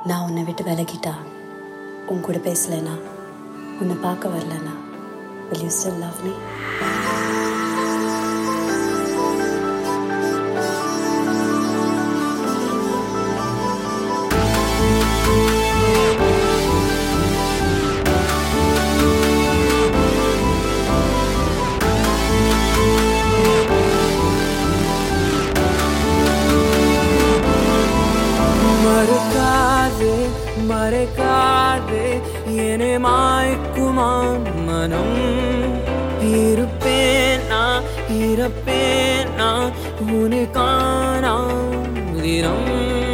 நான் உன்னை விட்டு விலகிட்டா உன் கூட பேசலைனா உன்னை பார்க்க வரலனா will you still love me மறுக்காதே மறைக்காதே என்னை மாய்க்குமா மனம் இருப்பேன் நான் இருப்பேன் நான் உனக்கான தினம்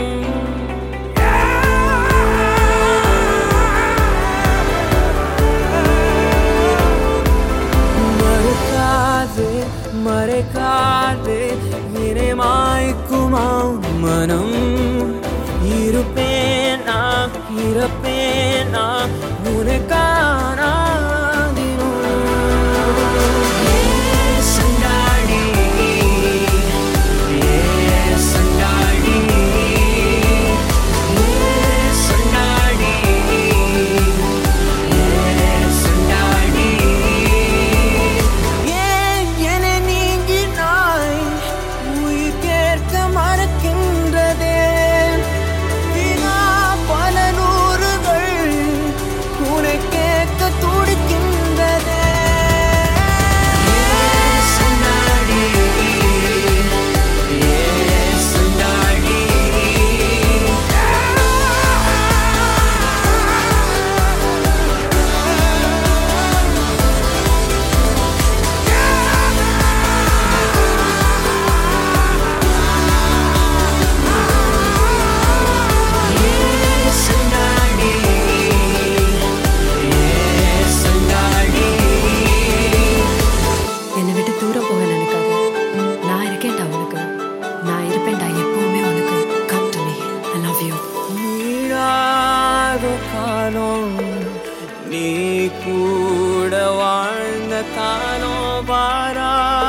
மறுக்காதே மறைக்காதே என்னை மாய்க்குமா மனம் இருப்பேனா இருப்பேனா உனக்கான சண்டாடி ஏ சண்டாடி ஏ சண்டாடி சண்டாடி ஏன் என நீங்கினாய் உயிர் கேட்க மறக்கின்றதே வினா பல நூறுகள் உனை கேட்க துடிக்கின்றதே சண்டாடி ஏ சண்டாடி சண்டாடி ஏ சண்டாடி என்னை விட்டு தூரம் போக நினைக்காத நான் இருக்கேன்டா உனக்கு நான் இருப்பேன்டா எப்பவுமே உனக்கு come to me I love you நீடாத காலம் நீ கூட வாழ்ந்த காலம் வாரா